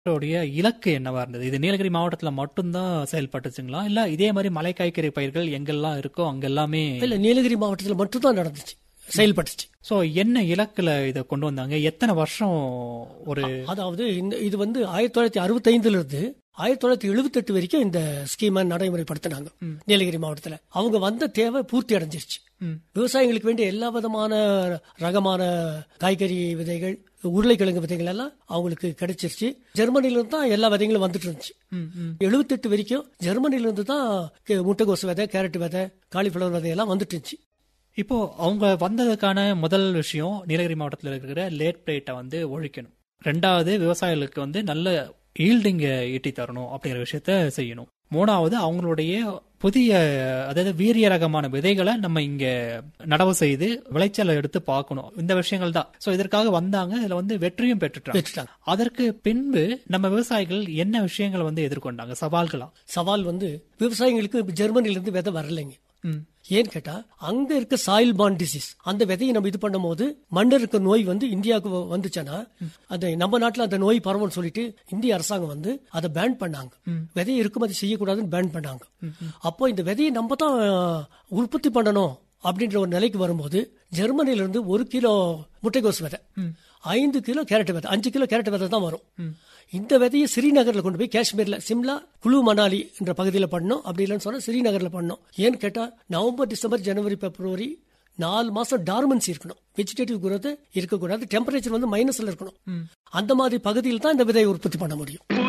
உடைய இலக்கு என்னவா இருந்தது இது நீலகிரி மாவட்டத்துல மட்டும்தான் செயல்பட்டுச்சுங்களா இல்ல இதே மாதிரி மலை காய்கறி பயிர்கள் எங்கெல்லாம் இருக்கோ அங்க எல்லாமே இல்ல நீலகிரி மாவட்டத்தில் மட்டும்தான் நடந்துச்சு செயல்பட்டுச்சு சோ என்ன இலக்குல இத கொண்டு வந்தாங்க எத்தனை வருஷம் ஒரு அதாவது இந்த இது வந்து ஆயிரத்தி தொள்ளாயிரத்தி அறுபத்தைந்துல இருந்து ஆயிரத்தி தொள்ளாயிரத்தி எழுபத்தெட்டு வரைக்கும் இந்த ஸ்கீமை நடைமுறைப்படுத்தினாங்க நீலகிரி மாவட்டத்துல அவங்க வந்த தேவை பூர்த்தி அடைஞ்சிருச்சு ம். விவசாயிகளுக்கு வேண்டிய எல்லா விதமான ரகமான காய்கறி விதைகள் உருளைக்கிழங்கு விதைகள் எல்லாம் அவங்களுக்கு கிடைச்சிருச்சு ஜெர்மனில இருந்து தான் எல்லா விதைகளும் வந்துட்டு இருந்துச்சு ம், ம். எழுபத்தெட்டு வரைக்கும் ஜெர்மனில இருந்து தான் கே- முட்டைகோசு விதை கேரட் விதை காலிஃபிளவர் விதையெல்லாம் வந்துட்டு இருந்துச்சு இப்போ அவங்க வந்ததுக்கான முதல் விஷயம் நீலகிரி மாவட்டத்தில் இருக்கிற லேட் பிளேட்டை வந்து ஒழிக்கணும் ரெண்டாவது விவசாயிகளுக்கு வந்து நல்ல ஈல்டிங்க ஈட்டி தரணும் அப்படிங்கிற விஷயத்த செய்யணும் மூணாவது அவங்களுடைய புதிய அதாவது வீரிய ரகமான விதைகளை நம்ம இங்க நடவு செய்து விளைச்சலை எடுத்து பார்க்கணும் இந்த விஷயங்கள் தான் சோ இதற்காக வந்தாங்க இதுல வந்து வெற்றியும் பெற்றுட்டாங்க வச்சுட்டாங்க அதற்கு பின்பு நம்ம விவசாயிகள் என்ன விஷயங்களை வந்து எதிர்கொண்டாங்க சவால்களா சவால் வந்து விவசாயிகளுக்கு ஜெர்மனில இருந்து விதை வரலைங்க ம் ஏன்னு கேட்டா அங்க இருக்க சாயில் பாண்ட் டிசீஸ் அந்த விதையை நம்ம இது பண்ணும்போது மண்ணில் இருக்க நோய் வந்து இந்தியாவுக்கு வ- வந்துச்சுன்னா அந்த நம்ம நாட்டுல அந்த நோய் பரவும்னு சொல்லிட்டு இந்திய அரசாங்கம் வந்து அதை பேன் பண்ணாங்க விதையை இறக்குமதி செய்யக்கூடாதுன்னு பேன் பண்ணாங்க அப்போ இந்த விதையை நம்ம தான் அஹ், உற்பத்தி பண்ணணும் அப்படின்ற ஒரு நிலைக்கு வரும்போது ஜெர்மனில இருந்து ஒரு கிலோ முட்டைகோஸ் விதை ஐந்து கிலோ கேரட் விதை அஞ்சு கிலோ கேரட் விதை தான் வரும் இந்த விதையை ஸ்ரீநகர்ல கொண்டு போய் காஷ்மீர்ல சிம்லா குழு மணாலி என்ற பகுதியில் பண்ணோம் அப்படி இல்லைன்னு சொன்னா ஸ்ரீநகர்ல பண்ணோம் ஏன்னு கேட்டா நவம்பர் டிசம்பர் ஜனவரி பிப்ரவரி நாலு மாசம் டார்மன்சி இருக்கணும் வெஜிடேட்டிவ் குரோத் இருக்கக்கூடாது டெம்பரேச்சர் வந்து மைனஸ்ல இருக்கணும் அந்த மாதிரி பகுதியில் தான் இந்த விதையை உற்பத்தி பண்ண முடியும்